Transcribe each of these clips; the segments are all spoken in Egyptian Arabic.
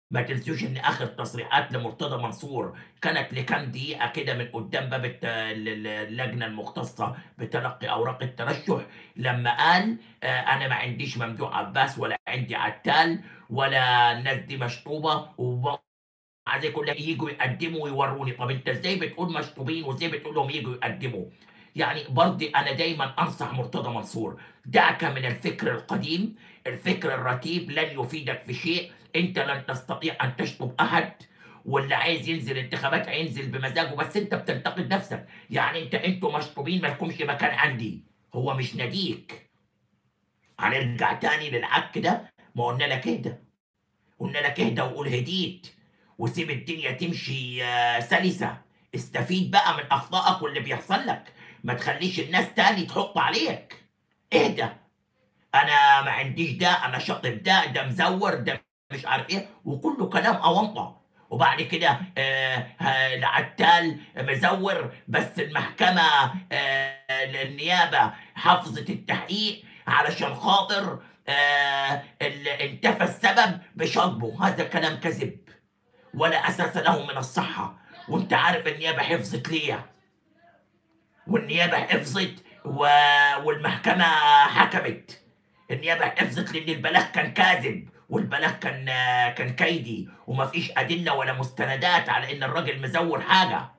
ما تنسوش إن آخر تصريحات لمرتضى منصور كانت لكام دقيقة كده من قدام باب الت ال ال اللجنة المختصة بتلقي أوراق الترشح، لمّا قال آآ أنا ما عنديش ممدوح عباس ولا عندي عتّال ولا الناس دي مشطوبة وب عايزة كلها ييجوا يقدّموا ويورّوني، طَب أنت إزاي بتقول مشطوبين وإزاي بتقول لهم ييجوا يقدّموا؟ يعني برضه أنا دايمًا أنصح مرتضى منصور، دعك من الفكر القديم، الفكر الرتيب لن يفيدك في شيء، أنت لن تستطيع أن تشطب أحد، واللي عايز ينزل انتخابات هينزل بمزاجه، بس أنت بتنتقد نَفْسك، يعني أنت أنتم مشطوبين ما لكمش مكان عندي، هو مش ناديك. هنرجع تاني للعك ده، ما قُلنا لك اهدى، قُلنا لك اهدى وقُل هديت، وسيب الدنيا تمشي سَلِسة، استفيد بقى من أخطائك واللي بيحصل لك، ما تخلّيش الناس تاني تحُط عليك، اهدى، أنا ما عنديش ده، أنا شاطب ده، ده مزوّر، ده مش عارف إيه، وكُلّه كلام أونطة، وبعد كده آآ ه العتّال مزوّر، بس المحكمة آآ النيابة حفظت التحقيق علشان خاطر آآ ال انتفى السبب بشطبه، هذا كلام كذب، ولا أساس له من الصحة، وأنت عارف النيابة حفظت ليه. والنيابة حفظت و والمحكمة حكمت، النيابة حفظت لإن البلاغ كان كاذب، والبلاغ كان كان كيدي، وما فيش أدلة ولا مستندات على إن الراجل مزوّر حاجة.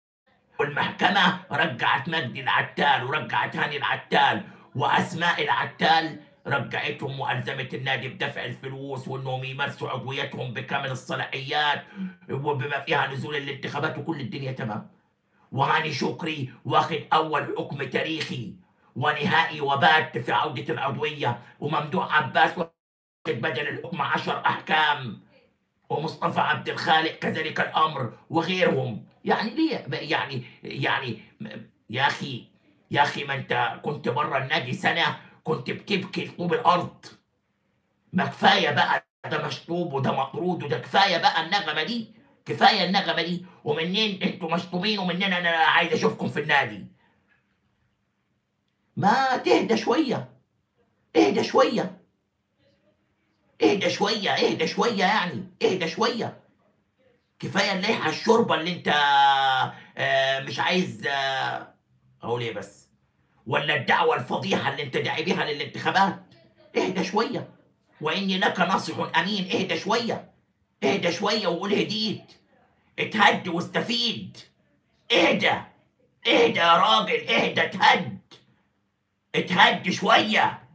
والمحكمة رجّعت مجدي العتّال ورجّعت هاني العتّال وأسماء العتّال رجّعتهم وألزمت النادي بدفع الفلوس وإنهم يمارسوا عضوياتهم بكامل الصلاحيات وبما فيها نزول الانتخابات وكل الدنيا تمام. وهاني شكري واخد أول حكم تاريخي ونهائي وبات في عودة العضوية، وممدوح عباس واخد بدل الحكم 10 أحكام، ومصطفى عبد الخالق كذلك الأمر وغيرهم، يعني ليه ب يعني يعني م يا أخي يا أخي ما أنت كنت برّه النادي سنة كنت بتبكي لطوب الأرض. ما كفاية بقى ده مشطوب وده مطرود وده كفاية بقى النغمة دي، كفاية النغمة دي، ومنين أنتم مشطوبين ومنين أنا عايز أشوفكم في النادي. ما تهدى شوية، اهدى شوية. اهدى شوية، اهدى شوية يعني، اهدى شوية. كفاية الليحة الشوربة اللي أنت آآ مش عايز أقول إيه بس، والّا الدعوة الفضيحة اللي أنت داعي بيها للانتخابات، اهدى شوية، وإني لك ناصح أمين، اهدى شوية، اهدى شوية وقُل هديت، اتهد واستفيد، اهدى، اهدى يا راجل، اهدى اتهد، اتهد شوية.